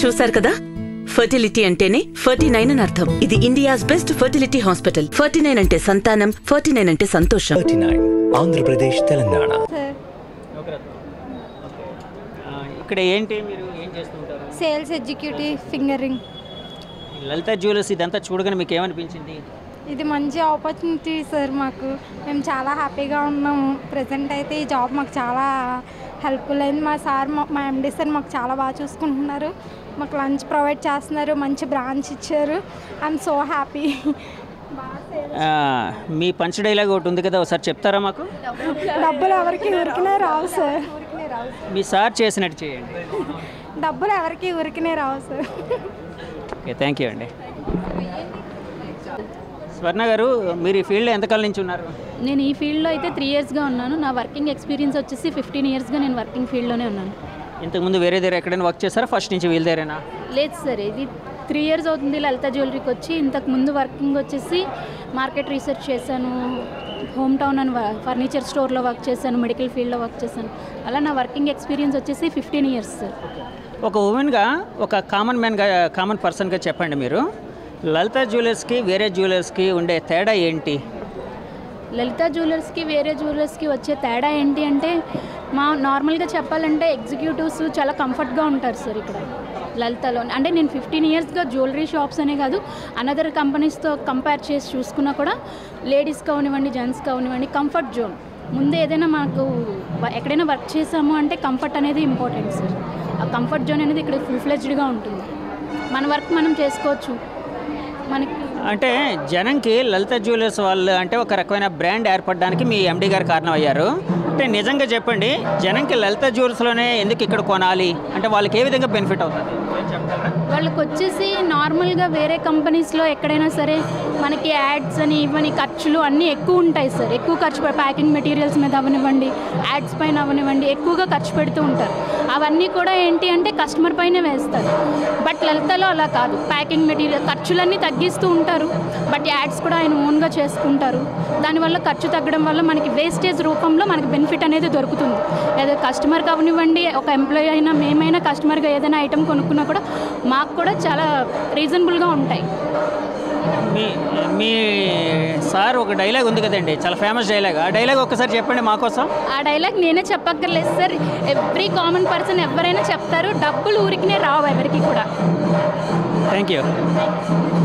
చూశారు కదా ఫర్టిలిటీ అంటేనే ఫర్టీ నైన్ అని అర్థం ఇది India's best fertility hospital Ferty nine అంటే సంతానం ఫర్టీ నైన్ అంటే సంతోషం థర్టీ నైన్ ఆంధ్రప్రదేశ్ తెలంగాణ ఇక్కడ ఏంటి మీరు ఏం చేస్తుంటారు సేల్స్ ఎగ్జిక్యూటివ్ ఫింగరింగ్ లలిత జ్యువెలర్స్ ఇదంతా చూడగానే మీకు ఏమనిపించింది ఇది మంచి ఆపర్చునిటీ సార్ మాకు మేము చాలా హ్యాపీగా ఉన్నాము ప్రజెంట్ అయితే ఈ జాబ్ మాకు చాలా హెల్ప్ఫుల్ అయింది మా సార్ మా మా ఎండి సార్ మాకు చాలా బాగా చూసుకుంటున్నారు మాకు లంచ్ ప్రొవైడ్ చేస్తున్నారు మంచి బ్రాంచ్ ఇచ్చారు ఐఎమ్ సో హ్యాపీ బాగా sales. ఆ, మీ పంచ్ డైలాగ్ ఒకటి ఉంది కదా ఒకసారి చెప్తారా మాకు డబ్బులు ఎవరికి ఊరికనే రావు సార్ మీ సార్ చేసినట్టు చేయండి డబ్బులు ఎవరికి ఊరికనే రావు సార్ ఓకే థ్యాంక్ యూ అండి స్వర్ణ గారు మీరు ఈ ఫీల్డ్లో ఎంతకాలం నుంచి ఉన్నారు నేను ఈ ఫీల్డ్లో అయితే త్రీ ఇయర్స్గా ఉన్నాను నా వర్కింగ్ ఎక్స్పీరియన్స్ వచ్చేసి ఫిఫ్టీన్ ఇయర్స్గా నేను వర్కింగ్ ఫీల్డ్లోనే ఉన్నాను ఇంతకుముందు వేరే దగ్గర ఎక్కడైనా వర్క్ చేస్తారా ఫస్ట్ నుంచి వీళ్ళ దగ్గరేనా లేదు సార్ ఇది త్రీ ఇయర్స్ అవుతుంది లలిత జ్యువెలరీకి వచ్చి ఇంతకు ముందు వర్కింగ్ వచ్చేసి మార్కెట్ రీసెర్చ్ చేశాను హోమ్ టౌన్ అని ఫర్నిచర్ స్టోర్లో వర్క్ చేశాను మెడికల్ ఫీల్డ్లో వర్క్ చేశాను అలా నా వర్కింగ్ ఎక్స్పీరియన్స్ వచ్చేసి ఫిఫ్టీన్ ఇయర్స్ సార్ ఒక ఉమెన్గా ఒక కామన్ మ్యాన్గా కామన్ పర్సన్గా చెప్పండి మీరు లలిత జ్యువెలర్స్కి వేరే జ్యువెలర్స్కి ఉండే తేడా ఏంటి లలిత జ్యువెలర్స్కి వేరే జ్యువెలర్స్కి వచ్చే తేడా ఏంటి అంటే మా నార్మల్గా చెప్పాలంటే ఎగ్జిక్యూటివ్స్ చాలా కంఫర్ట్గా ఉంటారు సార్ ఇక్కడ లలితలో అంటే నేను ఫిఫ్టీన్ ఇయర్స్గా జ్యువెలరీ షాప్స్ అనే కాదు అనదర్ కంపెనీస్తో కంపేర్ చేసి చూసుకున్నా కూడా లేడీస్ కానివ్వండి జెంట్స్ కానివ్వండి కంఫర్ట్ జోన్ ముందే ఏదైనా మాకు వ- ఎక్కడైనా వర్క్ చేసాము అంటే కంఫర్ట్ అనేది ఇంపార్టెంట్ సార్ ఆ కంఫర్ట్ జోన్ అనేది ఇక్కడ ఫుల్ ఫ్లెజ్డ్గా ఉంటుంది మన వర్క్ మనం చేసుకోవచ్చు మనకి అంటే జనంకి లలిత జ్యువెలర్స్ వాళ్ళు అంటే ఒక రకమైన బ్రాండ్ ఏర్పడడానికి మీ ఎండి గారు కారణం అయ్యారు అంటే నిజంగా చెప్పండి జనంకి లలిత జ్యువెలర్స్లోనే ఎందుకు ఇక్కడ కొనాలి అంటే వాళ్ళకి ఏ విధంగా బెనిఫిట్ అవుతుంది వాళ్ళకి వచ్చేసి నార్మల్గా వేరే కంపెనీస్లో ఎక్కడైనా సరే మనకి యాడ్స్ అని ఇవన్నీ ఖర్చులు అన్నీ ఎక్కువ ఉంటాయి సార్ ఎక్కువ ఖర్చు పె- ప్యాకింగ్ మెటీరియల్స్ మీద అవనివ్వండి యాడ్స్ పైన అవనివ్వండి ఎక్కువగా ఖర్చు పెడుతూ ఉంటారు అవన్నీ కూడా ఏంటి అంటే కస్టమర్ పైన వేస్తారు బట్ లలితలో అలా కాదు ప్యాకింగ్ మెటీరియల్ ఖర్చులన్నీ తగ్గిస్తూ ఉంటారు బట్ యాడ్స్ కూడా ఆయన ఓన్గా చేసుకుంటారు దానివల్ల ఖర్చు తగ్గడం వల్ల మనకి వేస్టేజ్ రూపంలో మనకి బెనిఫిట్ అనేది దొరుకుతుంది ఏదో కస్టమర్కి అవనివ్వండి ఒక ఎంప్లాయీ అయినా మేమైనా కస్టమర్గా ఏదైనా ఐటెం కొనుక్కున్నా కూడా మాకు కూడా చాలా రీజనబుల్గా ఉంటాయి మీ మీ సార్ ఒక డైలాగ్ ఉంది కదండి చాలా ఫేమస్ డైలాగ్ ఆ డైలాగ్ ఒక్కసారి చెప్పండి మా కోసం ఆ డైలాగ్ నేనే చెప్పక్కర్లేదు సార్ ఎవ్రీ కామన్ పర్సన్ ఎవరైనా చెప్తారు డబ్బులు ఊరికినే రావు ఎవరికి కూడా థ్యాంక్ యూ